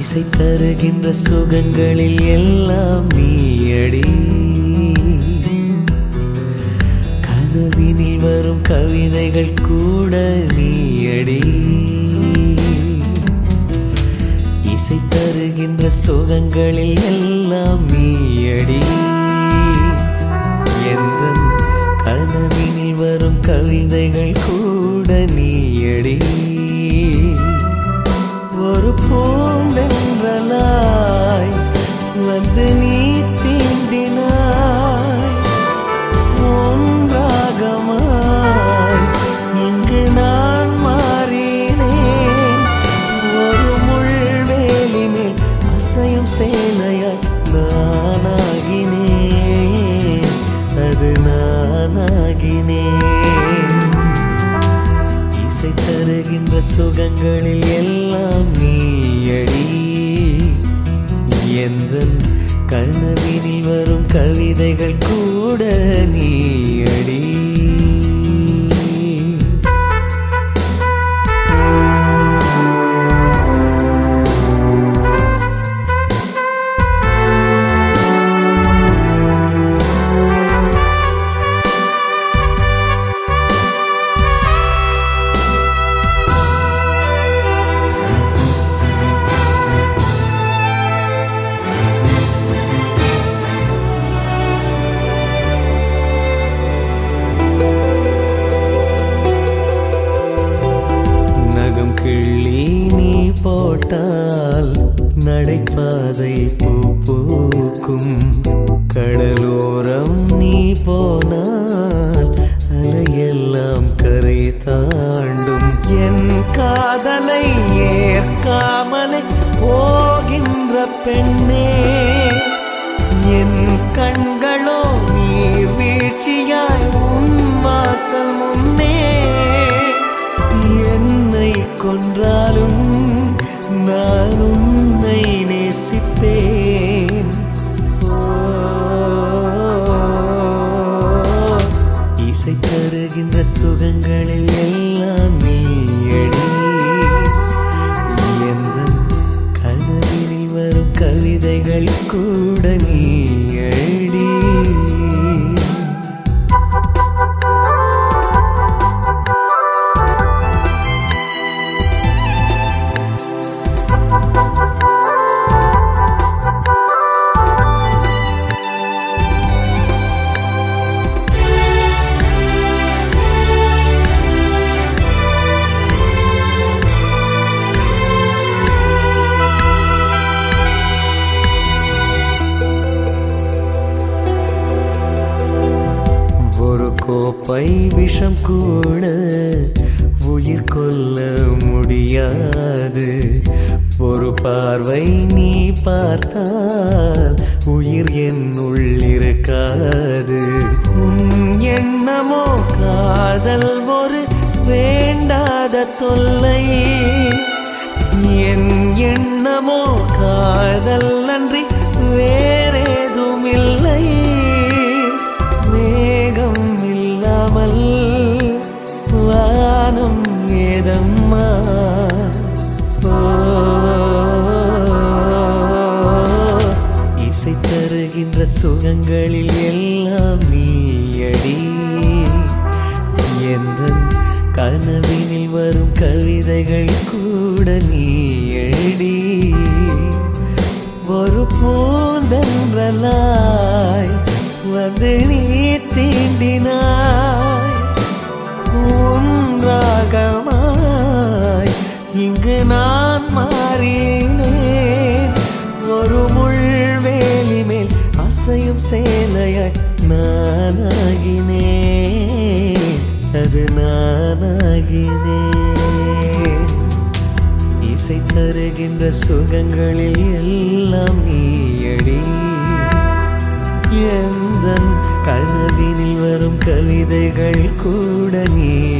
இசை தருகின்ற சுகங்களில் எல்லாம் நீயடி கனவினில் வரும் கவிதைகள் கூட நீயடி இசை தருகின்ற சுகங்களில் எல்லாம் நீயடி எந்த கனவினில் வரும் கவிதைகள் கூட நீயடி ஒரு பூந்தென்றலாய் வந்து நீ தீண்டினாய் ஒன்றாகமாய் இங்கு நான் மாறினேன் ஒரு முள்வேலி மேல் அசையும் சேலையாய் நானாகினேன் அது நானாகினேன் இசை தருகின்ற சுகங்களில் எல்லாம் நீயடி எந்த கனவினில் வரும் கவிதைகள் கூட நீயடி நகம் கிள்ளி நீ போட்டால் நடைபாதை பூ பூக்கும் கடலோரம் நீ போனால் அலையெல்லாம் கரை தாண்டும் என் காதலை ஏற்காமலே போகின்ற பெண்ணே என் கண்களோ நீர் வீழ்ச்சியாய் உன் வாசல் முன்னே என்னை கொன்றாலும் நான் உன்னை நேசிப்பேன் ஓ, இசை தருகின்ற சுகங்களில் எல்லாம் நீயடி எந்த கனவினில் வரும் கவிதைகள் கூட நீயடி ஒரு கோப்பை விஷம் கூட உயிர் கொல்ல முடியாது ஒரு பார்வை நீ பார்த்தால் உயிர் என்னுள் இருக்காது உன் எண்ணமோ காதல் ஒரு வேண்டாத தொல்லை என் எண்ணமோ காதல் அன்றி வேறேதும் இல்லை மேகம் இல்லாமல் வானம் ஏதம்மா ஓ, இசை தருகின்ற சுகங்களில் எல்லாம் நீயடி எந்த கனவினில் வரும் கவிதைகள் கூட நீயடி ஒரு பூந்தன்றலாய் வந்து நீ தீண்டினாய் ஒன்றாகமாய் இங்கு நான் மாறினேன் ஒரு முள்வேலி மேல் அசையும் சேலையாய் நானாகினேன் அது நானாகினேன் இசை தருகின்ற சுகங்களில் எல்லாம் நீயடி எந்த கனவினில் வரும் கவிதைகள் கூட நீ